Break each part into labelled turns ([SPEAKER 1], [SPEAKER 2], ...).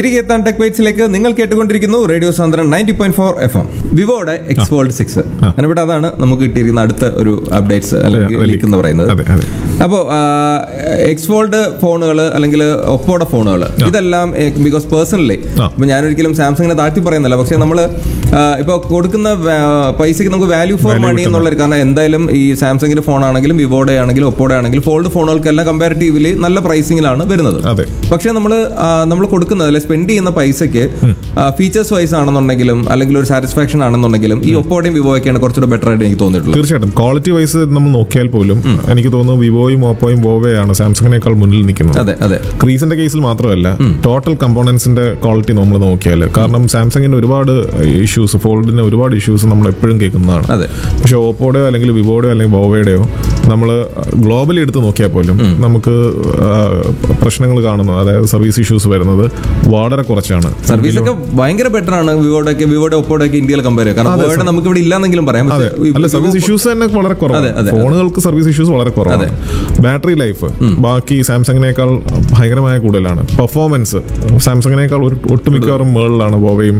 [SPEAKER 1] തിരികെ എത്താൻ ടെക് ബൈറ്റ്സിലേക്ക് നിങ്ങൾ കേട്ടുകൊണ്ടിരിക്കുന്നു റേഡിയോ സാന്ദ്രൻ ninety point four F M വിവോയുടെ എക്സ്പോൾഡ് സിക്സ് ഇവിടെ അതാണ് നമുക്ക് കിട്ടിയിരിക്കുന്ന അടുത്ത ഒരു അപ്ഡേറ്റ്സ് അല്ലെങ്കിൽ
[SPEAKER 2] അതെ,
[SPEAKER 1] ലീക്ക് എന്ന് പറയുന്നത്
[SPEAKER 2] അതെ അതെ
[SPEAKER 1] അപ്പോൾ എക്സ്ഫോൾഡ് ഫോണുകൾ അല്ലെങ്കിൽ ഒപ്പോയുടെ ഫോണുകൾ ഇതെല്ലാം ബിക്കോസ് പേഴ്സണലി
[SPEAKER 2] ആ.
[SPEAKER 1] ഇപ്പൊ ഞാനൊരിക്കലും സാംസങ്ങിനെ താഴ്ത്തി പറയുന്നില്ല പക്ഷെ നമ്മൾ ഇപ്പോൾ കൊടുക്കുന്ന വാ- പൈസക്ക് നമുക്ക് വാല്യൂ ഫോർ
[SPEAKER 2] Value
[SPEAKER 1] മണി എന്നുള്ളൊരു കാരണം എന്തായാലും ഈ സാംസങ്ങിന്റെ ഫോൺ ആണെങ്കിലും വിവോയുടെ ആണെങ്കിലും ഒപ്പോയുടെ ആണെങ്കിലും ഫോൾഡ് ഫോണുകൾക്കെല്ലാം കമ്പാരിറ്റീവ്ലി നല്ല പ്രൈസിങ്ങിലാണ് വരുന്നത്
[SPEAKER 2] അതെ
[SPEAKER 1] പക്ഷെ നമ്മൾ നമ്മൾ കൊടുക്കുന്നത് അല്ലെ സ്പെൻഡ് ചെയ്യുന്ന പൈസയ്ക്ക് ഫീച്ചേഴ്സ് വൈസ് ആണെന്നുണ്ടെങ്കിലും അല്ലെങ്കിൽ ഒരു സാറ്റിസ്ഫാക്ഷൻ ആണെന്നുണ്ടെങ്കിലും ഈ ഒപ്പോയുടെയും വിവോയൊക്കെയാണ് കുറച്ചുകൂടെ ബെറ്റർ ആയിട്ട് എനിക്ക് തോന്നിയിട്ടുള്ളത്
[SPEAKER 2] തീർച്ചയായിട്ടും ക്വാളിറ്റി വൈസ് നമ്മൾ നോക്കിയാൽ പോലും എനിക്ക് തോന്നുന്നു വിവോയും ഓപ്പോയും വോവയാണ് സാംസങ്ങിനേക്കാൾ മുന്നിൽ നിൽക്കുന്നത്
[SPEAKER 1] അതെ അതെ
[SPEAKER 2] ക്രീസിന്റെ കേസിൽ മാത്രമല്ല ടോട്ടൽ കമ്പോണൻസിന്റെ ക്വാളിറ്റി നമ്മൾ നോക്കിയാൽ കാരണം സാംസങ്ങിന്റെ ഒരുപാട് ഇഷ്യൂസ് ഫോൾഡിന് ഒരുപാട് ഇഷ്യൂസ് നമ്മൾ എപ്പോഴും കേൾക്കുന്നതാണ്
[SPEAKER 1] അതെ.
[SPEAKER 2] പക്ഷെ ഓപ്പോയുടെയോ അല്ലെങ്കിൽ വിവോയുടെയോ അല്ലെങ്കിൽ വോവയുടെയോ നമ്മൾ ഗ്ലോബലി എടുത്ത് നോക്കിയാൽ പോലും നമുക്ക് പ്രശ്നങ്ങൾ കാണുന്നു അതായത് സർവീസ് ഇഷ്യൂസ് വരുന്നത് വളരെ കുറച്ചാണ്
[SPEAKER 1] സർവീസ് ഒക്കെ ഭയങ്കര ബെറ്റർ ആണ് വിവോയുടെ ഒക്കെ വിവോയുടെ ഒപ്പോയുടെ ഒക്കെ ഇന്ത്യയിൽ കമ്പയർ ചെയ്യാം കാരണം വിവോയുടെ നമുക്ക് ഇവിടെ ഇല്ലാന്നെങ്കിലും പറയാം
[SPEAKER 2] അതെ
[SPEAKER 1] പക്ഷേ ഈ
[SPEAKER 2] അല്ല സർവീസ്
[SPEAKER 1] വിവോ-
[SPEAKER 2] ഇഷ്യൂസ് തന്നെ വളരെ
[SPEAKER 1] അതെ,
[SPEAKER 2] കുറവാണ്
[SPEAKER 1] അതെ.
[SPEAKER 2] ഫോണുകൾക്ക് സർവീസ് ഇഷ്യൂസ് വളരെ കുറവാണ് ബാറ്ററി ലൈഫ് ബാക്കി സാംസങ്ങിനേക്കാൾ ഭയങ്കരമായ കൂടുതലാണ് പെർഫോമൻസ് സാംസങ്ങിനേക്കാൾ ഒരു ഒട്ടുമിക്കവാറും മേളിലാണ് വോവയും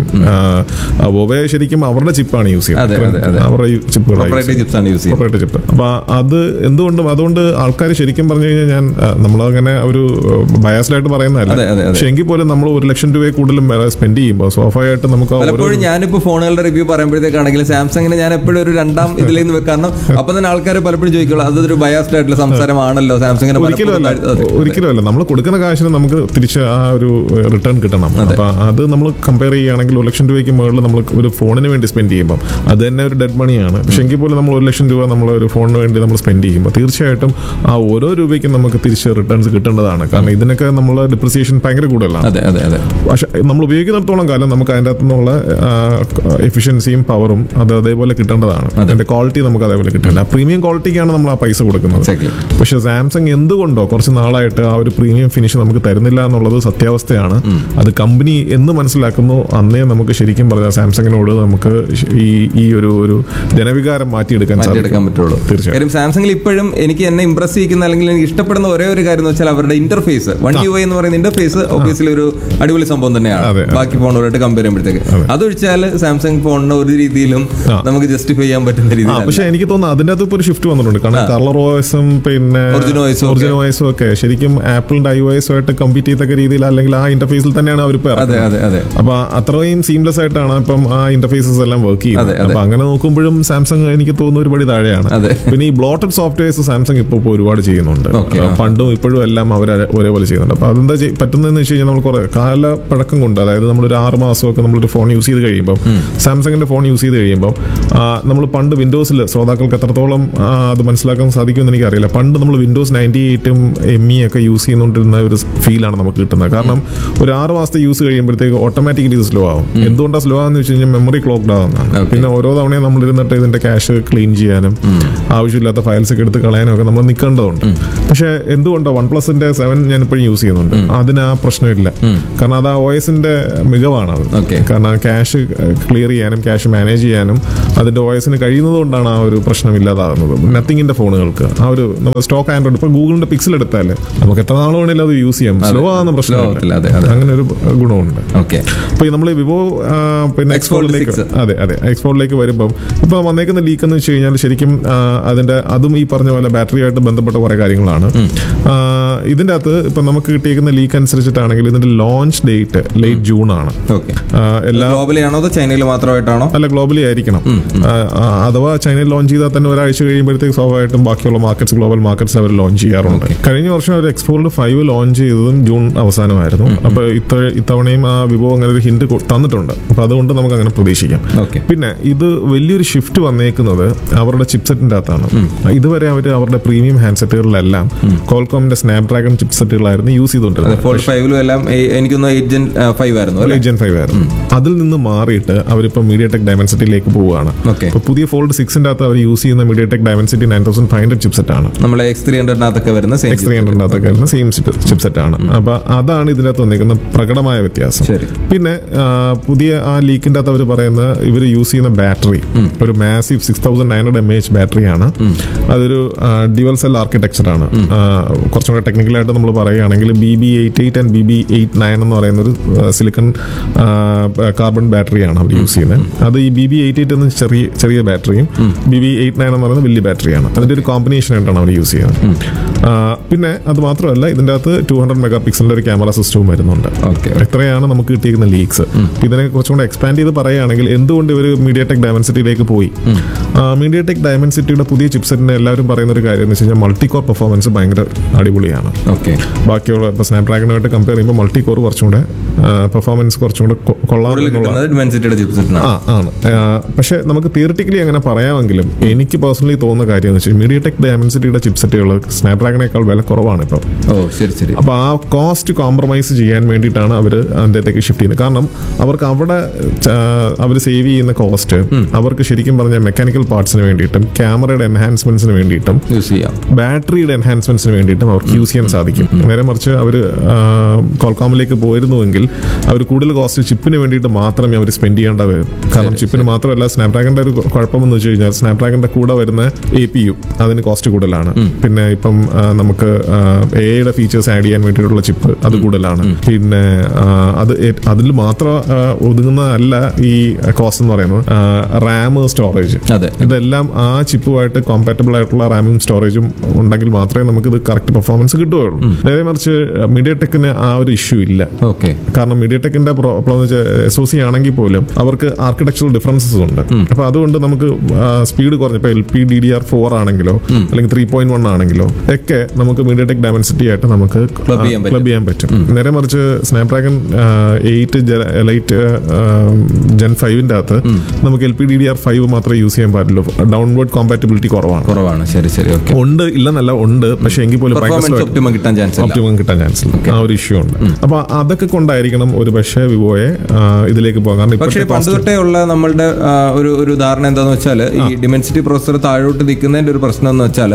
[SPEAKER 2] വോവയെ ശരിക്കും അവരുടെ ചിപ്പാണ് യൂസ്
[SPEAKER 1] അതെ, അതെ, അതെ.
[SPEAKER 2] ചെയ്യുന്നത് അവരുടെ
[SPEAKER 1] proprietary chips ആണ് use ചെയ്യുന്നത്.
[SPEAKER 2] ചിപ്പ് അപ്പൊ അത് എന്തുകൊണ്ടും അതുകൊണ്ട് ആൾക്കാർ ശരിക്കും പറഞ്ഞു കഴിഞ്ഞാൽ ഞാൻ നമ്മളങ്ങനെ ഒരു ബയാസ്ഡ് ആയിട്ട് പറയുന്നതല്ല
[SPEAKER 1] അതെ, അതെ, അതെ.
[SPEAKER 2] പക്ഷെ എങ്കിൽ പോലും നമ്മൾ ഒരു ലക്ഷം രൂപയെ കൂടുതലും സ്പെൻഡ് ചെയ്യുമ്പോൾ സ്വാഭാവികമായിട്ട് നമുക്ക് ആ ഒരു-
[SPEAKER 1] പലപ്പോഴും ഞാനിപ്പോ ഫോണുകളുടെ റിവ്യൂ പറയുമ്പോഴത്തേക്കാണെങ്കിലും സാംസങ്ങിന് ഞാൻ എപ്പോഴും ഒരു രണ്ടാം ഇതിലേക്ക് വെക്കാം കാരണം അപ്പൊ തന്നെ ആൾക്കാർ പലപ്പോഴും ചോദിക്കുള്ളൂ അതൊരു ബയാസ്ഡ് ആയിട്ടുള്ള സംസാരമാണല്ലോ സാംസങ്ങിന്
[SPEAKER 2] ഒരിക്കലും അല്ല
[SPEAKER 1] പലപ്പോഴും അതെ.
[SPEAKER 2] ഒരിക്കലും അല്ല നമ്മൾ കൊടുക്കുന്ന കാശിന് നമുക്ക് തിരിച്ച് ആ ഒരു റിട്ടേൺ കിട്ടണം അപ്പൊ അത് നമ്മൾ കമ്പയർ ചെയ്യുകയാണെങ്കിൽ ഒരു ലക്ഷം രൂപയ്ക്ക് മുകളിൽ നമ്മൾ ഒരു ഫോണിന് വേണ്ടി സ്പെൻഡ് ചെയ്യുമ്പോൾ അത് തന്നെ ഒരു ഡെഡ് മണിയാണ് പക്ഷെ എങ്കിൽ പോലും നമ്മൾ ഒരു ലക്ഷം രൂപ നമ്മൾ ഒരു ഫോണിന് വേണ്ടി നമ്മൾ സ്പെൻഡ് ചെയ്യുമ്പോൾ തീർച്ചയായിട്ടും ആ ഓരോ രൂപയ്ക്കും നമുക്ക് തിരിച്ച് റിട്ടേൺസ് കിട്ടേണ്ടതാണ് കാരണം ഇതിനൊക്കെ നമ്മൾ ഡിപ്രിസിയേഷൻ ഭയങ്കര കൂടുതലാണ്
[SPEAKER 1] അതെ അതെ അതെ
[SPEAKER 2] പക്ഷെ നമ്മൾ ഉപയോഗിക്കുന്നിടത്തോളം കാലം നമുക്ക് അതിൻ്റെ അകത്തു നിന്നുള്ള എഫിഷ്യൻസിയും പവറും അത് അതേപോലെ കിട്ടേണ്ടതാണ് അതിന്റെ ക്വാളിറ്റി നമുക്ക് അതേപോലെ കിട്ടേണ്ടത് ആ പ്രീമിയം ക്വാളിറ്റിക്കാണ് നമ്മൾ ആ പൈസ കൊടുക്കുന്നത്
[SPEAKER 1] Exactly.
[SPEAKER 2] പക്ഷെ സാംസങ് എന്തുകൊണ്ടോ കുറച്ച് നാളായിട്ട് ആ ഒരു പ്രീമിയം ഫിനിഷ് നമുക്ക് തരുന്നില്ല എന്നുള്ളത് സത്യാവസ്ഥയാണ് അത് കമ്പനി എന്ന് മനസ്സിലാക്കുന്നു അന്നേ നമുക്ക് ശരിക്കും പറഞ്ഞാൽ സാംസങ്ങിനോട് നമുക്ക് ഈ ഈ ഒരു ഒരു ജനവികാരം മാറ്റിയെടുക്കാൻ
[SPEAKER 1] മാറ്റിയെടുക്കാൻ പറ്റുള്ളൂ
[SPEAKER 2] തീർച്ചയായും
[SPEAKER 1] കാര്യം സാംസങ്ങിൽ ഇപ്പോഴും എനിക്ക് എന്നെ ഇംപ്രസ് ചെയ്യിക്കുന്ന അല്ലെങ്കിൽ എനിക്ക് ഇഷ്ടപ്പെടുന്ന ഒരേ ഒരു കാര്യം എന്ന് വെച്ചാൽ അവരുടെ ഇന്റർഫേസ് വൺ യു ഐ എന്ന് പറയുന്ന ഇന്റർഫേസ് ഒബ്വിയസ്ലി ഒരു അടിപൊളി സംഭവം തന്നെയാണ്
[SPEAKER 2] അതെ, അതെ.
[SPEAKER 1] ബാക്കി ഫോണുകളായിട്ട് കമ്പയർ ചെയ്യുമ്പോഴത്തേക്ക് അതൊഴിച്ചാൽ സാംസങ് ഫോണിന് ഒരു രീതിയിലും
[SPEAKER 2] ആ.
[SPEAKER 1] നമുക്ക് ജസ്റ്റിഫൈ ചെയ്യാൻ പറ്റുന്ന
[SPEAKER 2] ആ
[SPEAKER 1] രീതിയിൽ
[SPEAKER 2] പക്ഷെ എനിക്ക് തോന്നുന്നു അതിന്റെ അകത്ത് ഇപ്പൊ ഒരു ഷിഫ്റ്റ് വന്നിട്ടുണ്ട് കാരണം കളർ ഓയസും പിന്നെ
[SPEAKER 1] Origin OS ഉം ഒക്കെ.
[SPEAKER 2] ഒറിജിനൽ ഓയസും ഒക്കെ ശരിക്കും ആപ്പിളിന്റെ ഐ ഒ ആയിട്ട് കമ്പീറ്റ് ചെയ്തക്ക രീതിയിൽ അല്ലെങ്കിൽ ആ ഇന്റർഫേസിൽ തന്നെയാണ് അവർ
[SPEAKER 1] അതെ അതെ അതെ
[SPEAKER 2] അപ്പൊ അത്രയും സീംലെസ് ആയിട്ടാണ് ഇപ്പം ആ ഇന്റർഫേസസ് എല്ലാം വർക്ക് ചെയ്യുന്നത്
[SPEAKER 1] അതെ, അതെ.
[SPEAKER 2] അപ്പൊ അങ്ങനെ നോക്കുമ്പോഴും സാംസങ് എനിക്ക് തോന്നുന്നു ഒരുപടി താഴെയാണ്
[SPEAKER 1] അതെ.
[SPEAKER 2] പിന്നെ ഈ ബ്ലോട്ടഡ് സോഫ്റ്റ്വെയർസ് സാംസങ് ഇപ്പോൾ ഇപ്പോൾ ഒരുപാട് ചെയ്യുന്നുണ്ട്
[SPEAKER 1] Okay, ആ.
[SPEAKER 2] പണ്ടും ഇപ്പോഴും എല്ലാം അവർ ഒരേപോലെ ചെയ്യുന്നുണ്ട് അപ്പൊ അതെന്താ ചെയ്- പറ്റുന്നതെന്ന് വെച്ച് കഴിഞ്ഞാൽ നമ്മൾ കുറെ കാല പഴക്കം കൊണ്ട് അതായത് നമ്മളൊരു ആറ് മാസമൊക്കെ നമ്മളൊരു ഫോൺ യൂസ് ചെയ്ത് കഴിയുമ്പോൾ സാംസങ്ങിന്റെ ഫോൺ യൂസ് ചെയ്ത് കഴിയുമ്പോൾ നമ്മൾ പണ്ട് വിൻഡോസിൽ ശ്രോതാക്കൾക്ക് എത്രത്തോളം ആ, അത് മനസ്സിലാക്കാൻ സാധിക്കുമെന്ന് എനിക്കറിയില്ല പണ്ട് നമ്മൾ വിൻഡോസ് നയൻറ്റി എയ്റ്റും എം ഇ ഒക്കെ യൂസ് ചെയ്യുന്നുണ്ടിരുന്ന ഒരു ഫീലാണ് നമുക്ക് കിട്ടുന്നത് കാരണം ഒരു ആറ് മാസത്തെ യൂസ് കഴിയുമ്പോഴത്തേക്ക് ഓട്ടോമാറ്റിക്കലി ഇത് സ്ലോ ആവും എന്തുകൊണ്ടാണ് സ്ലോ ആകുന്ന വെച്ച് കഴിഞ്ഞാൽ മെമ്മറി ക്ലോക്ക്ഡ് ആവുന്നതാണ്
[SPEAKER 1] Okay.
[SPEAKER 2] പിന്നെ ഓരോ തവണയും നമ്മൾ ഇരുന്നിട്ട് ഇതിന്റെ ക്യാഷ് ക്ലീൻ ചെയ്യാനും ആവശ്യമില്ലാത്ത ഫയൽസ് ഒക്കെ എടുത്ത് കളയാനും ഒക്കെ നമ്മൾ നിൽക്കേണ്ടതുണ്ട് പക്ഷെ എന്തുകൊണ്ടോ വൺ പ്ലസിന്റെ സെവൻ ഞാൻ ഇപ്പോഴും യൂസ് ചെയ്യുന്നുണ്ട് അതിന് ആ പ്രശ്നമില്ല കാരണം അത് ആ ഓയസിന്റെ മികവാണ് അത്
[SPEAKER 1] Okay.
[SPEAKER 2] കാരണം ക്യാഷ് ക്ലിയർ ചെയ്യാനും ക്യാഷ് മാനേജ് ചെയ്യാനും അതിന്റെ ഓയസിന് കഴിയുന്നത് കൊണ്ടാണ് ആ ഒരു പ്രശ്നം ഇല്ലാതാകുന്നത് നത്തിങ്ങിന്റെ ഫോണുകൾക്ക് ആ ഒരു നമ്മൾ സ്റ്റോക്ക് ആൻഡ്രോയിഡ് ഇപ്പൊ ഗൂഗിളിന്റെ പിക്സൽ എടുത്താൽ നമുക്ക് എത്ര നാൾ വേണമെങ്കിലും അത് യൂസ് ചെയ്യാം സ്ലോ ആകുന്ന
[SPEAKER 1] ആവത്തില്ല, അതെ,
[SPEAKER 2] പ്രശ്നമില്ല
[SPEAKER 1] അതെ.
[SPEAKER 2] അങ്ങനെ ഒരു ഗുണമുണ്ട്
[SPEAKER 1] ഓക്കെ
[SPEAKER 2] അപ്പൊ നമ്മൾ വിവോ ആ, പിന്നെ
[SPEAKER 1] X-Fold
[SPEAKER 2] എക്സ്പോർട്ടിലേക്ക്
[SPEAKER 1] 6.
[SPEAKER 2] അതെ അതെ എക്സ്പോർട്ടിലേക്ക് വരുമ്പം ഇപ്പൊ വന്നേക്കുന്ന ലീക്ക് എന്ന് വെച്ച് കഴിഞ്ഞാൽ ശരിക്കും ആ, അതിന്റെ അതും ഈ പറഞ്ഞ പോലെ ബാറ്ററിയായിട്ട് ബന്ധപ്പെട്ട കുറെ കാര്യങ്ങളാണ് ആ, ഇതിന്റെ അകത്ത് ഇപ്പൊ നമുക്ക് കിട്ടിയേക്കുന്ന ലീക്ക് അനുസരിച്ചിട്ടാണെങ്കിൽ ഇതിന്റെ ലോഞ്ച് ഡേറ്റ് ലേറ്റ് ജൂൺ ആണ്
[SPEAKER 1] ഓക്കെ
[SPEAKER 2] ആ, എല്ലാ
[SPEAKER 1] ഗ്ലോബലി ആണോ അതോ ചൈനയിൽ മാത്രമായിട്ടാണോ
[SPEAKER 2] അല്ല ഗ്ലോബലി ആയിരിക്കണം ആ, ആ, അഥവാ ചൈനയിൽ ലോഞ്ച് ചെയ്താൽ തന്നെ ഒരാഴ്ച കഴിയുമ്പോഴത്തേക്ക് സ്വാഭാവികമായിട്ടും ബാക്കിയുള്ള മാർക്കറ്റ്സ് ഗ്ലോബൽ മാർക്കറ്റ്സ് അവർ ലോഞ്ച് ചെയ്യാറുണ്ട് കഴിഞ്ഞ വർഷം അവർ എക്സ്പോർട്ട് ഫൈവ് ലോഞ്ച് ചെയ്തതും ജൂൺ അവസാനമായിരുന്നു അപ്പൊ ഇത്ത ഇത്തവണയും ആ വിവോ അങ്ങനെ ഒരു ഹിന്റ് തന്നിട്ടുണ്ട് അപ്പൊ അതുകൊണ്ട് നമുക്ക് അങ്ങനെ പ്രതീക്ഷിക്കാം
[SPEAKER 1] ഓക്കെ
[SPEAKER 2] പിന്നെ ഇത് വലിയൊരു ഷിഫ്റ്റ് വന്നേക്കുന്നത് അവരുടെ ചിപ്സെറ്റിന്റെ അകത്താണ് ഇതുവരെ അവർ അവരുടെ പ്രീമിയം ഹാൻഡ്സെറ്റുകളിലെല്ലാം കോൾകോമിന്റെ സ്നാപ്ഡ്രാഗൺ ചിപ്സെറ്റുകളായിരുന്നു യൂസ് ചെയ്തുകൊണ്ടിരുന്നത്
[SPEAKER 1] ഫോർട്ടി ഫൈവിലും എല്ലാം ഏ- എനിക്കൊന്ന് എയ്റ്റ് ജെൻ ഫൈവ് ആയിരുന്നു അല്ലേ
[SPEAKER 2] ജെൻ ഫൈവ് ആയിരുന്നു അതിൽ നിന്ന് മാറിയിട്ട് അവരിപ്പോ മീഡിയ ടെക് ഡയമൻസിറ്റിയിലേക്ക് പോവുകയാണ്
[SPEAKER 1] Okay.
[SPEAKER 2] ഇപ്പൊ പുതിയ ഫോൾഡ് സിക്സിന്റെ അകത്ത് അവർ യൂസ് ചെയ്യുന്ന MediaTek Dimensity nine thousand five hundred chipset ആണ്
[SPEAKER 1] നമ്മൾ നമ്മളെ എക്സ് ത്രീ ഹൺഡ്രഡിനകത്തൊക്കെ വരുന്ന സെയിം
[SPEAKER 2] എക്സ് ത്രീ ഹൺഡ്രഡിനകത്തൊക്കെ വരുന്ന സെയിം ചിപ്പ് സെറ്റ് ആണ് അപ്പൊ അതാണ് ഇതിനകത്ത് വന്നിരിക്കുന്ന പ്രകടമായ വ്യത്യാസം
[SPEAKER 1] ശരി.
[SPEAKER 2] പിന്നെ ആ, പുതിയ ആ ലീക്കിന്റെ അകത്ത് അവർ പറയുന്ന ഇവർ യൂസ് ചെയ്യുന്ന ബാറ്ററി ഒരു massive six thousand nine hundred M H ബാറ്ററിയാണ് അതൊരു ഡ്യുവൽ സെൽ ആർക്കിടെക്ചർ ആണ് ആ, കുറച്ചും കൂടെ ടെക്നിക്കലായിട്ട് നമ്മൾ പറയുകയാണെങ്കിൽ B B eight eight and B B eight nine എന്ന് പറയുന്ന ഒരു സിലിക്കൺ കാർബൺ ബാറ്ററിയാണ് അവർ യൂസ് ചെയ്യുന്നത് അത് ഈ ബി ബി എയ്റ്റ് എയ്റ്റ് എന്ന ചെറിയ ചെറിയ ബാറ്ററിയും ബി ബി എയ്റ്റ് നയൻ എന്ന് പറയുന്നത് വലിയ ബാറ്ററിയാണ് അതിന്റെ ഒരു കോമ്പിനേഷൻ ആയിട്ടാണ് അവർ യൂസ് ചെയ്യുന്നത് ആ, പിന്നെ അത് മാത്രമല്ല ഇതിന്റെ അകത്ത് ടു ഹൺഡ്രഡ് മെഗാ പിക്സലിന്റെ ഒരു ക്യാമറ സിസ്റ്റവും വരുന്നുണ്ട്
[SPEAKER 1] ഓക്കെ
[SPEAKER 2] എത്രയാണ് നമുക്ക് കിട്ടിയിരിക്കുന്ന ലീക്സ് ഇതിനെ കുറച്ചും കൂടെ എക്സ്പാൻഡ് ചെയ്ത് പറയുകയാണെങ്കിൽ എന്തുകൊണ്ട് ഇവർ മീഡിയ ടെക് ഡയമൻസിറ്റിയിലേക്ക് പോയി മീഡിയ ടെക് ഡയമൻസിറ്റിയുടെ പുതിയ ചിപ്സെറ്റിന് എല്ലാവരും പറയുന്ന ഒരു കാര്യം എന്ന് വെച്ച് കഴിഞ്ഞാൽ മൾട്ടി കോർ പെർഫോമൻസ് ഭയങ്കര അടിപൊളിയാണ്
[SPEAKER 1] ഓക്കെ
[SPEAKER 2] ബാക്കിയുള്ള ഇപ്പോൾ സ്നാപ്ഡ്രാഗണുമായിട്ട് കമ്പയർ ചെയ്യുമ്പോൾ മൾട്ടി കോർ കുറച്ചും കൂടെ പെർഫോമൻസ് കുറച്ചും കൂടെ കൊ- കൊള്ളാം എന്നുള്ള
[SPEAKER 1] കിട്ടുന്നത് ഡിമെൻസിറ്റിയുടെ ചിപ്സെറ്റിനാണ്
[SPEAKER 2] ആ ആണ് ആ, പക്ഷെ നമുക്ക് തിയറിറ്റിക്കലി അങ്ങനെ പറയാമെങ്കിലും എനിക്ക് പേഴ്സണലി തോന്നുന്ന കാര്യം എന്ന് വെച്ചാൽ മീഡിയ ടെക് ഡയമൻസിറ്റിയുടെ ചിപ്സെറ്റുകൾ സ്നാപ്ഡ്രാഗണേക്കാൾ വില കുറവാണ് ഇപ്പോൾ
[SPEAKER 1] ഓ ശരി ശരി
[SPEAKER 2] അപ്പൊ ആ കോസ്റ്റ് കോംപ്രമൈസ് ചെയ്യാൻ വേണ്ടിയിട്ടാണ് അവർ അതിൻ്റെത്തേക്ക് ഷിഫ്റ്റ് ചെയ്യുന്നത് കാരണം അവർക്ക് അവിടെ അവർ സേവ് ചെയ്യുന്ന കോസ്റ്റ് അവർക്ക് ശരിക്കും പറഞ്ഞാൽ മെക്കാനിക്കൽ പാർട്സിന് വേണ്ടിയിട്ടും ക്യാമറയുടെ എൻഹാൻസ്മെന്റ്സിന് വേണ്ടിയിട്ടും
[SPEAKER 1] യൂസ് ചെയ്യാം
[SPEAKER 2] ബാറ്ററിയുടെ എൻഹാൻസ്മെന്റ്സിന് വേണ്ടിയിട്ടും അവർക്ക് യൂസ് ചെയ്യാൻ സാധിക്കും നേരെ മറിച്ച് അവർ കോൾകോമിലേക്ക് പോയിരുന്നുവെങ്കിൽ അവർ കൂടുതൽ കോസ്റ്റ് ചിപ്പിന് വേണ്ടിയിട്ട് മാത്രമേ അവർ സ്പെൻഡ് ചെയ്യേണ്ട വരും കാരണം ചിപ്പിന് മാത്രമല്ല സ്നാപ്ഡ്രാഗന്റെ ഒരു കുഴപ്പമെന്ന് വെച്ച് കഴിഞ്ഞാൽ സ്നാപ്ഡ്രാഗന്റെ കൂടെ വരുന്ന എ പി യു അതിന് കോസ്റ്റ് കൂടുതലാണ് പിന്നെ ഇപ്പം ആ, നമുക്ക് എയുടെ ഫീച്ചേഴ്സ് ആഡ് ചെയ്യാൻ വേണ്ടിയിട്ടുള്ള ചിപ്പ് അത് കൂടുതലാണ് പിന്നെ ആ, അത് ഏ- അതിൽ മാത്രം ആ, ഒതുങ്ങുന്നതല്ല ഈ കോസ്റ്റ് എന്ന് പറയുന്നത് റാം സ്റ്റോറേജ്
[SPEAKER 1] അതെ
[SPEAKER 2] ഇതെല്ലാം ആ ചിപ്പുമായിട്ട് കോമ്പാറ്റബിൾ ആയിട്ടുള്ള റാമും സ്റ്റോറേജും ഉണ്ടെങ്കിൽ മാത്രമേ നമുക്ക് ഇത് കറക്റ്റ് പെർഫോമൻസ് കിട്ടുകയുള്ളൂ നേരെ മറിച്ച് മീഡിയ ടെക്കിന് ആ ഒരു ഇഷ്യൂ ഇല്ല
[SPEAKER 1] ഓക്കെ
[SPEAKER 2] കാരണം മീഡിയ ടെക്കിന്റെ പ്രോബ്ലം എന്ന് വെച്ചാൽ എസ് ഒ സി ആണെങ്കിൽ പോലും അവർക്ക് ആർക്കിടെക്ചറൽ ഡിഫറൻസസ് ഉണ്ട് അപ്പൊ അതുകൊണ്ട് നമുക്ക് സ്പീഡ് കുറഞ്ഞ ഇപ്പൊ L P D D R four ആണെങ്കിലോ അല്ലെങ്കിൽ ത്രീ പോയിന്റ് വൺ ആണെങ്കിലോ ഒക്കെ നമുക്ക് മീഡിയ ടെക് ഡയമൻസിറ്റി ആയിട്ട് നമുക്ക്
[SPEAKER 1] Club ചെയ്യാൻ പറ്റും.
[SPEAKER 2] ക്ലബ് ചെയ്യാൻ പറ്റും നേരെ മറിച്ച് സ്നാപ്ഡ്രാഗൺ എയ്റ്റ് ലൈറ്റ് ജെൻ ഫൈവിന്റെ അകത്ത് നമുക്ക് L P D D R five മാത്രമേ യൂസ് ചെയ്യാൻ പാടുള്ളൂ ഡൗൺവേർഡ് കോമ്പാറ്റബിലിറ്റി കുറവാണ്
[SPEAKER 1] കുറവാണ് ശരി ശരി ഓക്കെ
[SPEAKER 2] ഉണ്ട് ഇല്ലെന്നല്ല ഉണ്ട് പക്ഷെ എങ്കിൽ പോലും
[SPEAKER 1] പെർഫോമൻസ് ഒപ്റ്റിമം കിട്ടാൻ ചാൻസ് ഇല്ല
[SPEAKER 2] ഒപ്റ്റിമം കിട്ടാൻ ചാൻസ് ഇല്ല ആ ഒരു ഇഷ്യൂ ഉണ്ട് അപ്പൊ അതൊക്കെ കൊണ്ടായിരിക്കണം ഒരു പക്ഷേ വിവോയെ ആ, ഇതിലേക്ക് പോകാൻ കാരണം
[SPEAKER 1] പക്ഷേ
[SPEAKER 2] ഇപ്പോഴത്തെ
[SPEAKER 1] പണ്ട് തൊട്ടേ ഉള്ള നമ്മളുടെ ആ, ഒരു ഒരു ധാരണ എന്താന്ന് വെച്ചാൽ ഈ ഡിമെൻസിറ്റി പ്രോസസർ താഴോട്ട് നിൽക്കുന്നതിന്റെ ഒരു പ്രശ്നം എന്ന് വെച്ചാൽ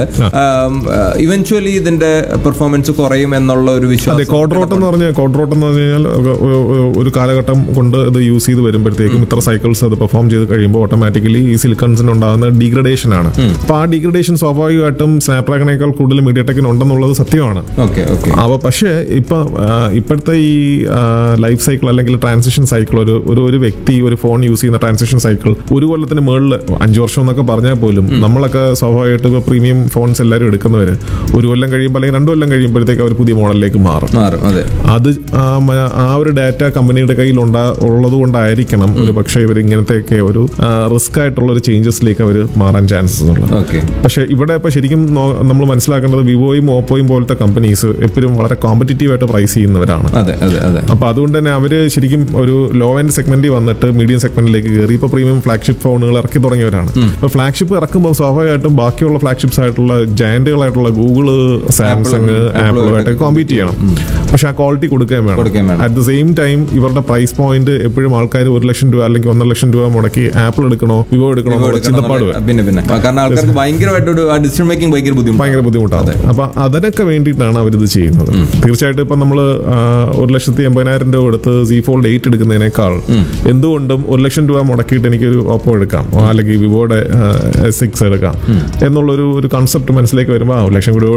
[SPEAKER 1] ഇവൻച്വലി ഇതിന്റെ പെർഫോമൻസ് കുറയും എന്നുള്ള ഒരു
[SPEAKER 2] അതെ
[SPEAKER 1] വിശ്വാസം
[SPEAKER 2] കോഡ്രോട്ട് എന്ന് പറഞ്ഞാൽ കോഡ്രോട്ട് എന്ന് പറഞ്ഞു കഴിഞ്ഞാൽ ഒരു- ഒരു- ഒരു കാലഘട്ടം കൊണ്ട് ഇത് യൂസ് ചെയ്ത് വരുമ്പോഴത്തേക്കും ഇത്ര സൈക്കിൾസ് അത് പെർഫോം ചെയ്ത് കഴിയുമ്പോൾ ഓട്ടോമാറ്റിക്കലി ഈ സിലിക്കൺസിന് ഉണ്ടാകുന്ന ഡീഗ്രഡേഷൻ ആണ് അപ്പൊ ആ ഡീഗ്രഡേഷൻ സ്വാഭാവികമായിട്ടും സ്നാപ്ഡ്രാഗണേക്കാൾ കൂടുതൽ മീഡിയ ടെക്കിന് ഉണ്ടെന്നുള്ളത് സത്യമാണ്
[SPEAKER 1] ഓക്കെ ഓക്കെ
[SPEAKER 2] അവ പക്ഷേ ഇപ്പൊ ആ, ഇപ്പോഴത്തെ ഈ ലൈഫ് സൈക്കിൾ അല്ലെങ്കിൽ ട്രാൻസിഷൻ സൈക്കിൾ ഒരു ഒരു ഒരു വ്യക്തി ഒരു ഫോൺ യൂസ് ചെയ്യുന്ന ട്രാൻസിഷൻ സൈക്കിൾ ഒരു കൊല്ലത്തിന് മുകളിൽ അഞ്ചു വർഷം എന്നൊക്കെ പറഞ്ഞാൽ പോലും നമ്മളൊക്കെ സ്വാഭാവികമായിട്ട് ഇപ്പൊ പ്രീമിയം ഫോൺസ് എല്ലാവരും എടുക്കുന്നവര് ഒരു കൊല്ലം കഴിയുമ്പോൾ അല്ലെങ്കിൽ രണ്ടു കൊല്ലം കഴിയുമ്പോഴത്തേക്ക് അവർ പുതിയ മോഡലിലേക്ക് മാറും
[SPEAKER 1] മാറും അതെ
[SPEAKER 2] അത് ആ മ- ആ ഒരു ഡാറ്റ കമ്പനിയുടെ കയ്യിൽ ഉണ്ടാ ഉള്ളത് കൊണ്ടായിരിക്കണം ഒരു പക്ഷേ ഇവർ ഇങ്ങനത്തെയൊക്കെ ഒരു റിസ്ക് ആയിട്ടുള്ള ഒരു ചേഞ്ചസിലേക്ക് അവർ മാറാൻ ചാൻസസ് ഉള്ളത്
[SPEAKER 1] ഓക്കെ
[SPEAKER 2] പക്ഷെ ഇവിടെ ഇപ്പൊ ശരിക്കും നമ്മൾ മനസ്സിലാക്കേണ്ടത് വിവോയും ഓപ്പോയും പോലത്തെ കമ്പനീസ് എപ്പോഴും വളരെ കോമ്പറ്റീറ്റീവ് ആയിട്ട് പ്രൈസ് ചെയ്യുന്നവരാണ്
[SPEAKER 1] അതെ അതെ അതെ
[SPEAKER 2] അപ്പൊ അതുകൊണ്ട് തന്നെ അവര് ശരിക്കും ഒരു ലോ എൻഡ് സെഗ്മെന്റിൽ വന്നിട്ട് മീഡിയം സെഗ്മെന്റിലേക്ക് കയറി ഇപ്പൊ പ്രീമിയം ഫ്ലാഗ്ഷിപ്പ് ഫോണുകൾ ഇറക്കി തുടങ്ങിയവരാണ് അപ്പൊ ഫ്ലാഗ്ഷിപ്പ് ഇറക്കുമ്പോൾ സ്വാഭാവികമായിട്ടും ബാക്കിയുള്ള ഫ്ലാഗ്ഷിപ്സ് ആയിട്ടുള്ള ജയന്റുകളായിട്ടുള്ള ഗൂഗിള് സാംസങ് ആപ്പിളുമായിട്ട് കോമ്പീറ്റ് ചെയ്യണം പക്ഷെ ആ ക്വാളിറ്റി കൊടുക്കുകയും
[SPEAKER 1] കൊടുക്കുകയും
[SPEAKER 2] വേണം
[SPEAKER 1] വേണം.
[SPEAKER 2] അറ്റ് ദ സെയിം ടൈം ഇവരുടെ പ്രൈസ് പോയിന്റ് എപ്പോഴും ആൾക്കാർ ഒരു ലക്ഷം രൂപ അല്ലെങ്കിൽ ഒന്നര ലക്ഷം രൂപ മുടക്കി ആപ്പിൾ എടുക്കണോ വിവോ എടുക്കണോ എന്നുള്ള ചിന്തപ്പാട് വരും.
[SPEAKER 1] പിന്നെ പിന്നെ കാരണം ആൾക്കാർക്ക് ഭയങ്കരമായിട്ട് ഒരു ഡിസിഷൻ മേക്കിംഗ് ഭയങ്കര ബുദ്ധിമുട്ടാണ്
[SPEAKER 2] ഭയങ്കര ബുദ്ധിമുട്ടാണ് അപ്പൊ അതിനൊക്കെ വേണ്ടിയിട്ടാണ് അവരിത് ചെയ്യുന്നത് തീർച്ചയായിട്ടും ഇപ്പൊ നമ്മൾ ഒരു ലക്ഷത്തി എൺപതിനായിരം രൂപ കൊടുത്ത് സി ഫോൾഡ് എയ്റ്റ് എടുക്കുന്നതിനേക്കാൾ എന്തുകൊണ്ടും ഒരു ലക്ഷം രൂപ മുടക്കിയിട്ട് എനിക്കൊരു ഓപ്പോ എടുക്കാം അല്ലെങ്കിൽ വിവോയുടെ സിക്സ് എടുക്കാം എന്നുള്ളൊരു ഒരു കൺസെപ്റ്റ് മനസ്സിലേക്ക് വരുമ്പോൾ ആ ഒരു ലക്ഷം രൂപ